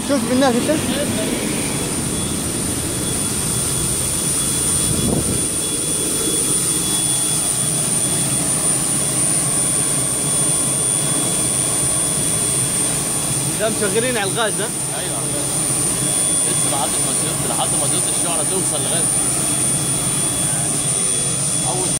شفت بالناس انت؟ ده مشغلين على الغاز ده ايوه لسه لحد ما لحد ما زيوت الشعره توصل لغايه يعني اول